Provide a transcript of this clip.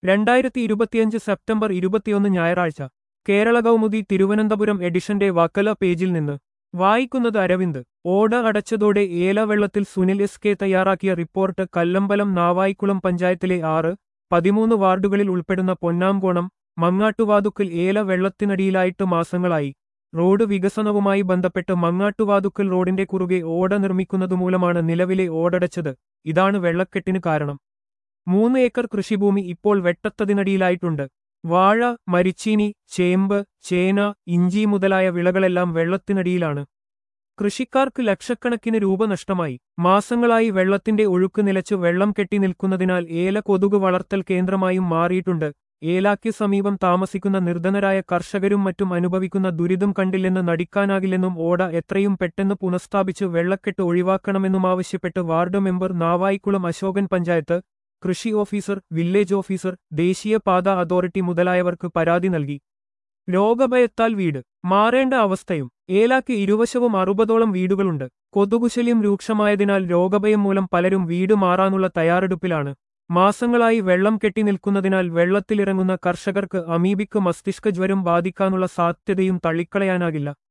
രണ്ടായിരത്തി ഇരുപത്തിയഞ്ച് സെപ്റ്റംബർ ഇരുപത്തിയൊന്ന് ഞായറാഴ്ച കേരള കൗമുദി തിരുവനന്തപുരം എഡിഷന്റെ വക്കല പേജിൽ നിന്ന് വായിക്കുന്നത് അരവിന്ദ് ഓട അടച്ചതോടെ ഏലവെള്ളത്തിൽ സുനിൽ എസ് കെ തയ്യാറാക്കിയ റിപ്പോർട്ട് കല്ലമ്പലം നാവായിക്കുളം പഞ്ചായത്തിലെ ആറ് പതിമൂന്ന് വാർഡുകളിൽ ഉൾപ്പെടുന്ന പൊന്നാംകോണം മങ്ങാട്ടുവാതുക്കൽ ഏല വെള്ളത്തിനടിയിലായിട്ട് മാസങ്ങളായി റോഡ് വികസനവുമായി ബന്ധപ്പെട്ട് മങ്ങാട്ടുവാതുക്കൽ റോഡിന്റെ കുറുകെ ഓട നിർമ്മിക്കുന്നതുമൂലമാണ് നിലവിലെ ഓടടച്ചത് ഇതാണ് വെള്ളക്കെട്ടിന് കാരണം മൂന്ന് ഏക്കർ കൃഷിഭൂമി ഇപ്പോൾ വെട്ടത്തതിനടിയിലായിട്ടുണ്ട് വാഴ മരിച്ചീനി ചേമ്പ് ചേന ഇഞ്ചി മുതലായ വിളകളെല്ലാം വെള്ളത്തിനടിയിലാണ് കൃഷിക്കാർക്ക് ലക്ഷക്കണക്കിന് രൂപ നഷ്ടമായി മാസങ്ങളായി വെള്ളത്തിന്റെ ഒഴുക്ക് നിലച്ചു വെള്ളം കെട്ടി നിൽക്കുന്നതിനാൽ ഏല കൊതുക് വളർത്തൽ കേന്ദ്രമായും മാറിയിട്ടുണ്ട് ഏലാക്ക് സമീപം താമസിക്കുന്ന നിർധനരായ കർഷകരും മറ്റും അനുഭവിക്കുന്ന ദുരിതം കണ്ടില്ലെന്ന് നടിക്കാനാകില്ലെന്നും ഓട എത്രയും പെട്ടെന്ന് പുനഃസ്ഥാപിച്ച് വെള്ളക്കെട്ട് ഒഴിവാക്കണമെന്നും ആവശ്യപ്പെട്ട് വാർഡ് മെമ്പർ നാവായിക്കുളം അശോകൻ പഞ്ചായത്ത് കൃഷി ഓഫീസർ വില്ലേജ് ഓഫീസർ ദേശീയപാത അതോറിറ്റി മുതലായവർക്ക് പരാതി നൽകി രോഗഭയത്താൽ വീട് മാറേണ്ട അവസ്ഥയും ഏലാക്ക് ഇരുവശവും അറുപതോളം വീടുകളുണ്ട് കൊതുകുശല്യം രൂക്ഷമായതിനാൽ രോഗഭയം മൂലം പലരും വീട് മാറാനുള്ള തയ്യാറെടുപ്പിലാണ് മാസങ്ങളായി വെള്ളം കെട്ടി നിൽക്കുന്നതിനാൽ വെള്ളത്തിലിറങ്ങുന്ന കർഷകർക്ക് അമീബിക്ക് മസ്തിഷ്ക ജ്വരം ബാധിക്കാനുള്ള സാധ്യതയും തള്ളിക്കളയാനാകില്ല